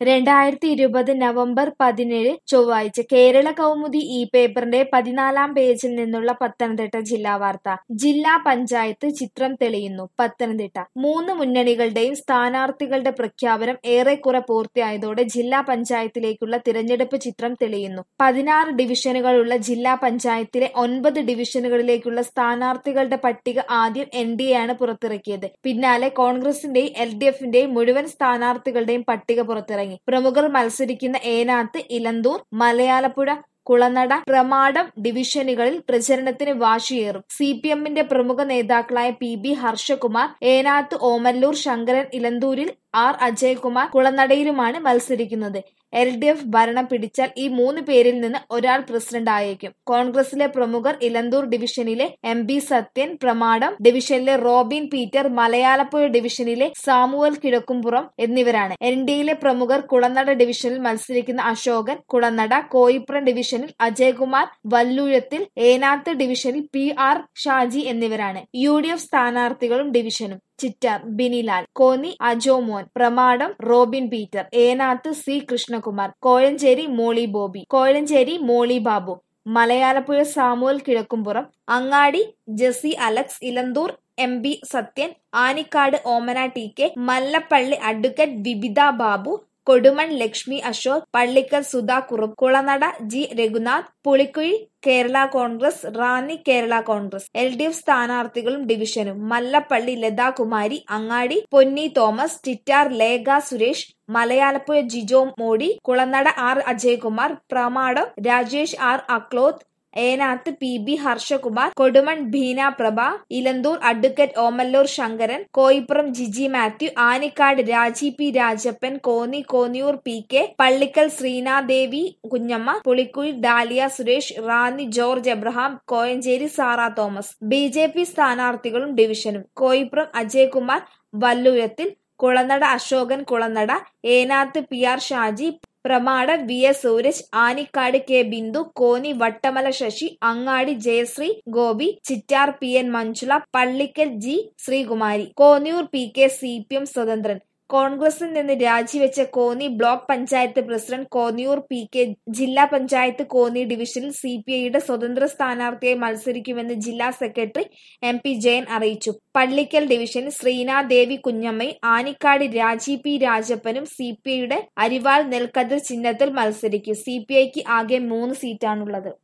രണ്ടായിരത്തി ഇരുപത് നവംബർ പതിനേഴ് ചൊവ്വാഴ്ച കേരള കൗമുദി ഈ പേപ്പറിന്റെ പതിനാലാം പേജിൽ നിന്നുള്ള പത്തനംതിട്ട ജില്ലാ വാർത്ത ജില്ലാ പഞ്ചായത്ത് ചിത്രം തെളിയുന്നു പത്തനംതിട്ട മൂന്ന് മുന്നണികളുടെയും സ്ഥാനാർത്ഥികളുടെ പ്രഖ്യാപനം ഏറെക്കുറെ പൂർത്തിയായതോടെ ജില്ലാ പഞ്ചായത്തിലേക്കുള്ള തിരഞ്ഞെടുപ്പ് ചിത്രം തെളിയുന്നു പതിനാറ് ഡിവിഷനുകളുള്ള ജില്ലാ പഞ്ചായത്തിലെ ഒൻപത് ഡിവിഷനുകളിലേക്കുള്ള സ്ഥാനാർത്ഥികളുടെ പട്ടിക ആദ്യം എൻ ഡി എ ആണ് പുറത്തിറക്കിയത് പിന്നാലെ കോൺഗ്രസിന്റെയും എൽ ഡി എഫിന്റെയും മുഴുവൻ സ്ഥാനാർത്ഥികളുടെയും പട്ടിക പുറത്തിറങ്ങി പ്രമുഖർ മത്സരിക്കുന്ന ഏനാത്ത് ഇലന്തൂർ മലയാലപ്പുഴ കുളനട പ്രമാടം ഡിവിഷനുകളിൽ പ്രചരണത്തിന് വാശിയേറും സി പി എമ്മിന്റെ പ്രമുഖ നേതാക്കളായ പി ബി ഹർഷകുമാർ ഏനാത്ത് ഓമല്ലൂർ ശങ്കരൻ ഇലന്തൂരിൽ ആർ അജയകുമാർ കുളനടയിലുമാണ് മത്സരിക്കുന്നത് എൽ ഡി എഫ് ഭരണം പിടിച്ചാൽ ഈ മൂന്ന് പേരിൽ നിന്ന് ഒരാൾ പ്രസിഡന്റ് ആയേക്കും കോൺഗ്രസിലെ പ്രമുഖർ ഇലന്തൂർ ഡിവിഷനിലെ എം ബി സത്യൻ പ്രമാടം ഡിവിഷനിലെ റോബിൻ പീറ്റർ മലയാളപ്പുഴ ഡിവിഷനിലെ സാമുവൽ കിഴക്കുംപുറം എന്നിവരാണ് എൻ ഡിയിലെ പ്രമുഖർ കുളനട ഡിവിഷനിൽ മത്സരിക്കുന്ന അശോകൻ കുളനട കോയിപ്പുറം ഡിവിഷനിൽ അജയകുമാർ വല്ലൂഴത്തിൽ ഏനാത്ത് ഡിവിഷനിൽ പി ആർ ഷാജി എന്നിവരാണ് യു ഡി എഫ് സ്ഥാനാർത്ഥികളും ഡിവിഷനും Chittar Binilal Konni Ajomon Pramadam Robin Peter Enath C Krishnakumar Kozhencherry Molly Bobby Kozhencherry Molly Babu Malayalappuzha Samuel Kizhakkupuram Angadi Jessy Alex Elanthoor M B Sathyan Anicadu Omana T K Mallappally advocate Vibitha Babu Kodumon Lakshmi Ashok Pallickal Sudha Kurup Kulanada G Raghunath Pulikkuzhi Kerala Congress Ranni Kerala Congress L D F സ്ഥാനാർത്ഥികളും ഡിവിഷനും Mallappally Lathakumari Angadi Ponni Thomas Chittar Lekha Suresh Malayalappuzha Jijo Modi Kulanada R Ajayakumar Pramadam Rajesh R Aklothu Enath P B Harshakumar Kodumon Bheena Prabha Elanthoor advocate Omallur Sankaran Koippuram Jiji Mathew Anicadu Raji P Rajappan Konni Konniyur P K Pallickal Sreenadevi Kunjamma Pulikkuzhi Dalia Suresh Ranni George Abraham Koyencherry Sara Thomas B J P സ്ഥാനാർത്ഥികളും ഡിവിഷനും Koippuram Ajayakumar Valloorathil Kulanada Ashokan Kulanada Enath P R Shaji Pramada V S Sooraj Anicadu K Bindu Konni Vattamala Sasi Angadi Jayasree Gopi Chittar P N Manjula Pallickal G Sreekumari Konniyur P K C P M സ്വതന്ത്രൻ കോൺഗ്രസിൽ നിന്ന് രാജിവെച്ച Konni block panchayat president Konniyur P K ജില്ലാ പഞ്ചായത്ത് കോന്നി ഡിവിഷനിൽ C P ഐയുടെ സ്വതന്ത്ര സ്ഥാനാർത്ഥിയായി മത്സരിക്കുമെന്ന് ജില്ലാ സെക്രട്ടറി എം പി ജയൻ അറിയിച്ചു പള്ളിക്കൽ ഡിവിഷനിൽ Sreenadevi കുഞ്ഞമ്മയും Anikkad Raji P രാജപ്പനും C P ഐയുടെ അരിവാൾ നെൽക്കതിർ ചിഹ്നത്തിൽ മത്സരിക്കും സി പി ഐക്ക് ആകെ മൂന്ന് സീറ്റാണുള്ളത്